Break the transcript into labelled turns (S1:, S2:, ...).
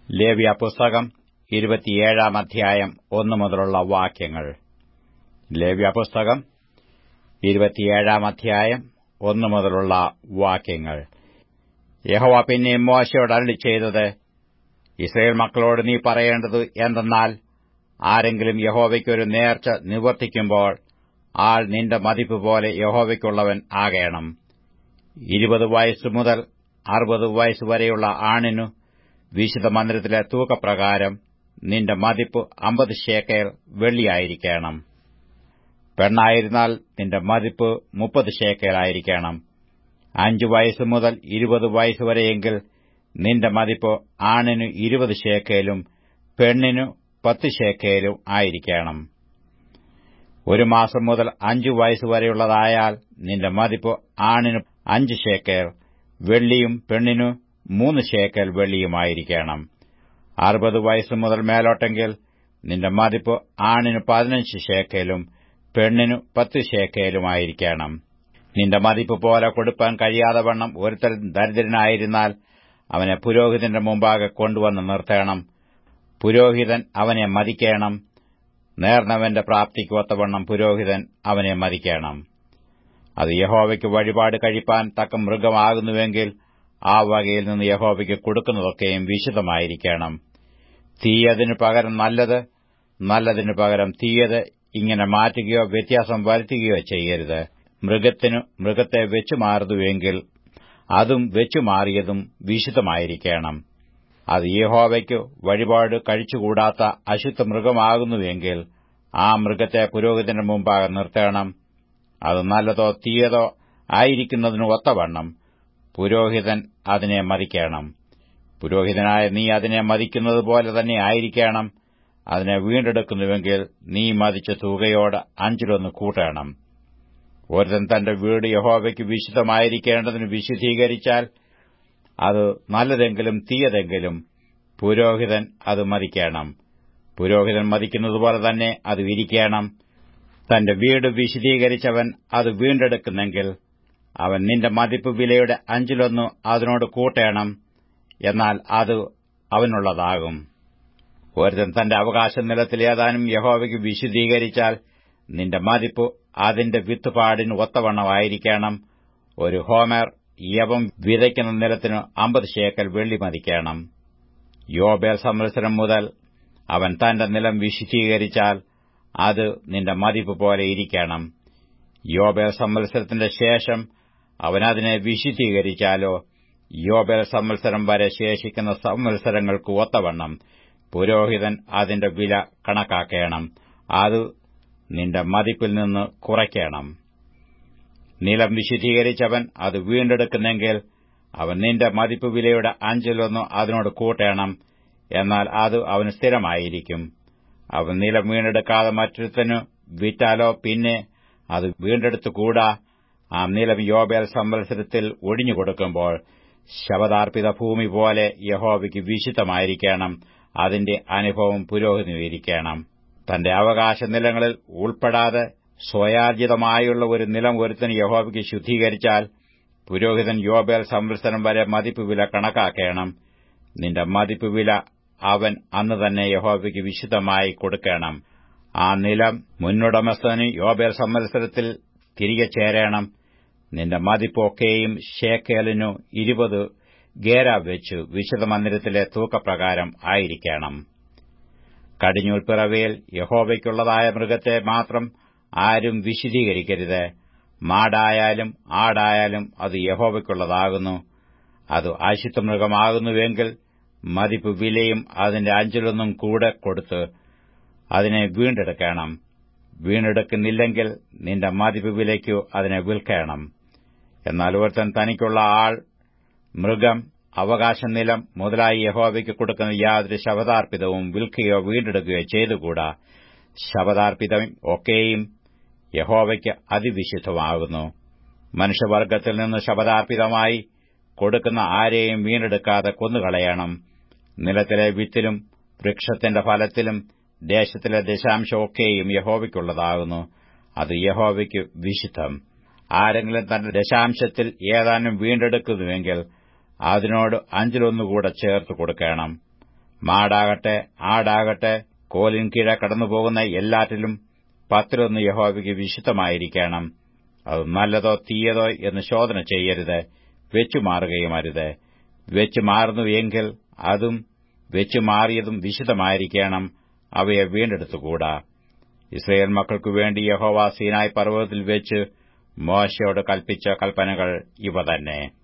S1: ലേവ്യ പുസ്തകം ഇരുപത്തിയേഴാം അധ്യായം ഒന്നു മുതലുള്ള വാക്യങ്ങൾ ലേവ്യ പുസ്തകം ഇരുപത്തിയേഴാം അധ്യായം ഒന്നു മുതലുള്ള വാക്യങ്ങൾ യഹോവ പിന്നെയും മോശയോട് അരുളി ചെയ്തത് ഇസ്രയേൽ മക്കളോട് നീ പറയേണ്ടത് എന്തെന്നാൽ ആരെങ്കിലും യഹോവയ്ക്കൊരു നേർച്ച നിവർത്തിക്കുമ്പോൾ ആൾ നിന്റെ മതിപ്പ് പോലെ യഹോവയ്ക്കുള്ളവൻ ആകേണം ഇരുപത് വയസ്സ് മുതൽ അറുപത് വയസ്സ് വരെയുള്ള ആണിനു വിശുദ്ധ മന്ദിരത്തിലെ തൂക്കപ്രകാരം നിന്റെ മതിപ്പ് അമ്പത് ശേക്കേൽ വെള്ളിയായിരിക്കണം പെണ്ണായിരുന്നാൽ നിന്റെ മതിപ്പ് മുപ്പത് ശേക്കേലായിരിക്കണം അഞ്ചു വയസ്സ് മുതൽ ഇരുപത് വയസ്സ് വരെയെങ്കിൽ നിന്റെ മതിപ്പ് ആണിനു ഇരുപത് ശേക്കേലും പെണ്ണിനു പത്ത് ശേക്കേലും ആയിരിക്കണം ഒരു മാസം മുതൽ അഞ്ചു വയസ്സ് വരെയുള്ളതായാൽ നിന്റെ മതിപ്പ് ആണിന് അഞ്ച് ശേക്കേൽ വെള്ളിയും പെണ്ണിനു മൂന്ന് ശേക്കൽ വെള്ളിയുമായിരിക്കണം അറുപത് വയസ്സ് മുതൽ മേലോട്ടെങ്കിൽ നിന്റെ മതിപ്പ് ആണിന് പതിനഞ്ച് ശേക്കലും പെണ്ണിനു പത്ത് ശേക്കലുമായിരിക്കണം നിന്റെ മതിപ്പ് പോലെ കൊടുപ്പാൻ കഴിയാതെ വണ്ണം ഒരുത്തൻ ദരിദ്രനായിരുന്നാൽ അവനെ പുരോഹിതന്റെ മുമ്പാകെ കൊണ്ടുവന്ന് നിർത്തണം പുരോഹിതൻ അവനെ മതിക്കണം നേർന്നവന്റെ പ്രാപ്തിക്ക് ഒത്തവണ്ണം പുരോഹിതൻ അവനെ മതിക്കണം അത് യഹോവയ്ക്ക് വഴിപാട് കഴിപ്പാൻ തക്ക മൃഗമാകുന്നുവെങ്കിൽ ആ വകയിൽ നിന്ന് യഹോവയ്ക്ക് കൊടുക്കുന്നതൊക്കെയും വിശുദ്ധമായിരിക്കണം തീയതിനു പകരം നല്ലത് നല്ലതിനു പകരം തീയത് ഇങ്ങനെ മാറ്റുകയോ വ്യത്യാസം വരുത്തുകയോ ചെയ്യരുത് മൃഗത്തിനു മൃഗത്തെ വെച്ചുമാറുന്നുവെങ്കിൽ അതും വെച്ചുമാറിയതും വിശുദ്ധമായിരിക്കണം അത് യഹോവയ്ക്ക് വഴിപാട് കഴിച്ചുകൂടാത്ത അശുദ്ധ മൃഗമാകുന്നുവെങ്കിൽ ആ മൃഗത്തെ പുരോഹിതന്റെ മുമ്പാകെ നിർത്തണം അത് നല്ലതോ തീയതോ ആയിരിക്കുന്നതിന് ഒത്തവണ്ണം പുരോഹിതൻ അതിനെ മതിക്കണം പുരോഹിതനായ നീ അതിനെ മതിക്കുന്നത് പോലെ തന്നെ ആയിരിക്കണം അതിനെ വീണ്ടെടുക്കുന്നുവെങ്കിൽ നീ മതിച്ച തുകയോട് അഞ്ചിലൊന്ന് കൂട്ടണം ഒരുത്തൻ തന്റെ വീട് യഹോവയ്ക്ക് വിശുദ്ധമായിരിക്കേണ്ടതിന് വിശുദ്ധീകരിച്ചാൽ അത് നല്ലതെങ്കിലും തീയതെങ്കിലും പുരോഹിതൻ അത് മതിക്കണം പുരോഹിതൻ മതിക്കുന്നതുപോലെ തന്നെ അത് വിരിക്കണം തന്റെ വീട് വിശദീകരിച്ചവൻ അത് വീണ്ടെടുക്കുന്നെങ്കിൽ അവൻ നിന്റെ മതിപ്പ് വിലയുടെ അഞ്ചിലൊന്നു അതിനോട് കൂട്ടേണം എന്നാൽ അത് അവനുള്ളതാകും ഒരുത്തൻ തന്റെ അവകാശ നിലത്തിൽ ഏതാനും യഹോവയ്ക്ക് വിശദീകരിച്ചാൽ നിന്റെ മതിപ്പ് അതിന്റെ വിത്തുപാടിന് ഒത്തവണ്ണമായിരിക്കണം ഒരു ഹോമർ യവം വിതയ്ക്കുന്ന നിലത്തിന് അമ്പത് ശേക്കൽ വെള്ളി മതിക്കണം യോബേൽ സംവത്സരം മുതൽ അവൻ തന്റെ നിലം വിശുദ്ധീകരിച്ചാൽ അത് നിന്റെ മതിപ്പ് പോലെ ഇരിക്കണം യോബേൽ സംവത്സരത്തിന്റെ ശേഷം അവൻ അതിനെ വിശുദ്ധീകരിച്ചാലോ യോബേൽ സംവത്സരം വരെ ശേഷിക്കുന്ന സംവത്സരങ്ങൾക്ക് ഒത്തവണ്ണം പുരോഹിതൻ അതിന്റെ വില കണക്കാക്കണം അത് നിന്റെ മതിപ്പിൽ നിന്ന് കുറയ്ക്കണം നിലം വിശുദ്ധീകരിച്ചവൻ അത് വീണ്ടെടുക്കുന്നെങ്കിൽ അവൻ നിന്റെ മതിപ്പ് വിലയുടെ അഞ്ചിലൊന്ന് അതിനോട് കൂട്ടണം എന്നാൽ അത് അവന് സ്ഥിരമായിരിക്കും അവൻ നിലം വീണ്ടെടുക്കാതെ മറ്റൊരുത്തനു വിറ്റാലോ പിന്നെ അത് വീണ്ടെടുത്തുകൂടാ ആ നിലം യോബേൽ സംവത്സരത്തിൽ ഒഴിഞ്ഞുകൊടുക്കുമ്പോൾ ശവതാർപ്പിത ഭൂമി പോലെ യഹോവയ്ക്ക് വിശുദ്ധമായിരിക്കണം അതിന്റെ അനുഭവം പുരോഹിതീകരിക്കണം തന്റെ അവകാശ നിലങ്ങളിൽ ഉൾപ്പെടാതെ സ്വയാർജിതമായുള്ള ഒരു നിലം ഒരുത്തിന് യഹോവയ്ക്ക് ശുദ്ധീകരിച്ചാൽ പുരോഹിതൻ യോബേൽ സംവത്സരം വരെ മതിപ്പ് വില കണക്കാക്കണം നിന്റെ മതിപ്പ് വില അവൻ അന്ന് തന്നെ യഹോവയ്ക്ക് വിശുദ്ധമായി കൊടുക്കണം ആ നിലം മുന്നുടമസ്ഥന് യോബേൽ സംവത്സരത്തിൽ തിരികെ ചേരണം നിന്റെ മതിപ്പൊക്കെയും ഷേക്കേലിനു ഇരുപത് ഗേര വെച്ചു വിശുദ്ധ മന്ദിരത്തിലെ തൂക്കപ്രകാരം ആയിരിക്കണം കടിഞ്ഞൂൽ പിറവിയിൽ യഹോവയ്ക്കുള്ളതായ മൃഗത്തെ മാത്രം ആരും വിശദീകരിക്കരുത് മാടായാലും ആടായാലും അത് യഹോവയ്ക്കുള്ളതാകുന്നു അത് അശുദ്ധ മൃഗമാകുന്നുവെങ്കിൽ മതിപ്പ് വിലയും അതിന്റെ അഞ്ചിലൊന്നും കൂടെ കൊടുത്ത് അതിനെ വീണ്ടെടുക്കണം വീണ്ടെടുക്കുന്നില്ലെങ്കിൽ നിന്റെ മതിപ്പ് വിലയ്ക്കു അതിനെ വിൽക്കണം എന്നാൽ ഒരുത്തൻ തനിക്കുള്ള ആൾ മൃഗം അവകാശനിലം മുതലായി യഹോവയ്ക്ക് കൊടുക്കുന്ന യാതൊരു ശവതാർപ്പിതവും വിൽക്കുകയോ വീണ്ടെടുക്കുകയോ ചെയ്തുകൂടാ ശവതാർപ്പിതം ഒക്കെയും യഹോവയ്ക്ക് അതിവിശുദ്ധമാകുന്നു മനുഷ്യവർഗത്തിൽ നിന്ന് ശബദാർപ്പിതമായി കൊടുക്കുന്ന ആരെയും വീണ്ടെടുക്കാതെ കൊന്നുകളയണം നിലത്തിലെ വിത്തിലും വൃക്ഷത്തിന്റെ ഫലത്തിലും ദേശത്തിലെ ദശാംശമൊക്കെയും യഹോവയ്ക്കുള്ളതാകുന്നു അത് യഹോവയ്ക്ക് വിശുദ്ധം ആരെങ്കിലും തന്റെ ദശാംശത്തിൽ ഏതാനും വീണ്ടെടുക്കുന്നുവെങ്കിൽ അതിനോട് അഞ്ചിലൊന്നുകൂടെ ചേർത്ത് കൊടുക്കണം മാടാകട്ടെ ആടാകട്ടെ കോലിൻ കീഴെ കടന്നുപോകുന്ന എല്ലാറ്റിലും പത്തിലൊന്ന് യഹോവയ്ക്ക് വിശുദ്ധമായിരിക്കണം അത് നല്ലതോ തീയതോ എന്ന് ശോധന ചെയ്യരുത് വെച്ചു മാറുകയും അരുത് വെച്ചു മാറുന്നു എങ്കിൽ അതും വെച്ചു മാറിയതും വിശുദ്ധമായിരിക്കണം അവയെ വീണ്ടെടുത്തുകൂടാ ഇസ്രയേൽ മക്കൾക്കു വേണ്ടി യഹോവ സീനായ് പർവ്വതത്തിൽ വെച്ച് മോശയോട് കൽപ്പിച്ച കൽപ്പനകൾ ഇവ തന്നെ